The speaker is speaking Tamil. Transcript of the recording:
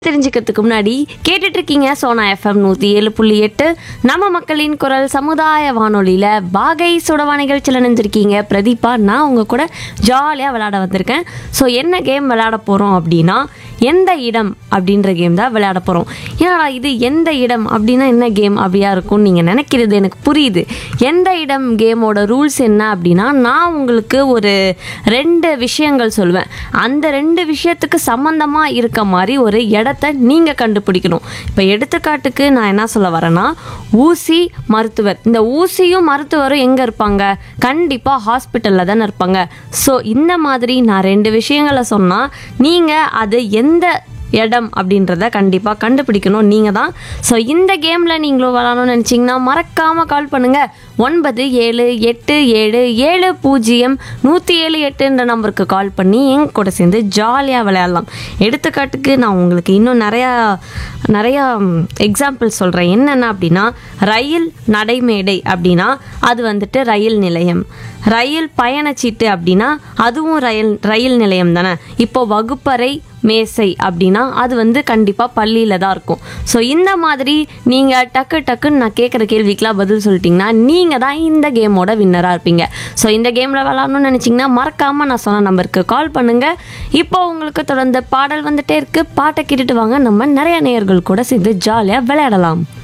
தெரிஞ்சுக்கிறதுக்கு முன்னாடி கேட்டுட்டு இருக்கீங்க சோனா எஃப்எம் நூற்றி ஏழு புள்ளி எட்டு நம்ம மக்களின் குரல் சமுதாய வானொலியில் பாகை சுடவா நிகழ்ச்சியில் நினைஞ்சிருக்கீங்க பிரதீபா நான் உங்கள் கூட ஜாலியாக விளையாட வந்திருக்கேன் ஸோ என்ன கேம் விளையாட போகிறோம் அப்படின்னா எந்த இடம் அப்படின்ற கேம் தான் விளையாட போகிறோம் ஏன்னா இது எந்த இடம் அப்படின்னா என்ன கேம் அப்படியா இருக்கும்னு நீங்கள் நினைக்கிறது எனக்கு புரியுது எந்த இடம் கேமோட ரூல்ஸ் என்ன அப்படின்னா நான் உங்களுக்கு ஒரு ரெண்டு விஷயங்கள் சொல்லுவேன் அந்த ரெண்டு விஷயத்துக்கு சம்மந்தமாக இருக்க மாதிரி ஒரு இடத்த நீங்கள் கண்டுபிடிக்கணும் இப்போ எடுத்துக்காட்டுக்கு நான் என்ன சொல்ல வரேன்னா ஊசி மருத்துவர் இந்த ஊசியும் மருத்துவரும் எங்கே இருப்பாங்க கண்டிப்பாக ஹாஸ்பிட்டலில் தானே இருப்பாங்க ஸோ இந்த மாதிரி நான் ரெண்டு விஷயங்களை சொன்னால் நீங்கள் அது எந்த இடம் அப்படின்றத கண்டிப்பாக கண்டுபிடிக்கணும் நீங்கள் தான் ஸோ இந்த கேமில் நீங்களும் விளாடணும்னு நினச்சிங்கன்னா மறக்காமல் கால் பண்ணுங்கள் ஒன்பது ஏழு எட்டு ஏழு ஏழு பூஜ்ஜியம் நூற்றி ஏழு எட்டுன்ற நம்பருக்கு கால் பண்ணி எங்க கூட சேர்ந்து ஜாலியாக விளையாடலாம் எடுத்துக்காட்டுக்கு நான் உங்களுக்கு இன்னும் நிறையா நிறையா எக்ஸாம்பிள் சொல்கிறேன் என்னென்ன அப்படின்னா ரயில் நடைமேடை அப்படின்னா அது வந்துட்டு ரயில் நிலையம் ரயில் பயணச்சீட்டு அப்படின்னா அதுவும் ரயில் ரயில் நிலையம் தானே இப்போ வகுப்பறை மேசை அப்படின்னா அது வந்து கண்டிப்பாக பள்ளியில் தான் இருக்கும் ஸோ இந்த மாதிரி நீங்கள் டக்கு டக்குன்னு நான் கேட்குற கேள்விக்கெலாம் பதில் சொல்லிட்டீங்கன்னா நீங்கள் தான் இந்த கேமோட வின்னராக இருப்பீங்க ஸோ இந்த கேமில் விளாடணும்னு நினச்சிங்கன்னா மறக்காமல் நான் சொன்ன நம்பருக்கு கால் பண்ணுங்கள் இப்போ உங்களுக்கு தொடர்ந்து பாடல் வந்துட்டே இருக்குது பாட்டை கேட்டுட்டு வாங்க நம்ம நிறைய நேயர்கள் கூட சேர்ந்து ஜாலியாக விளையாடலாம்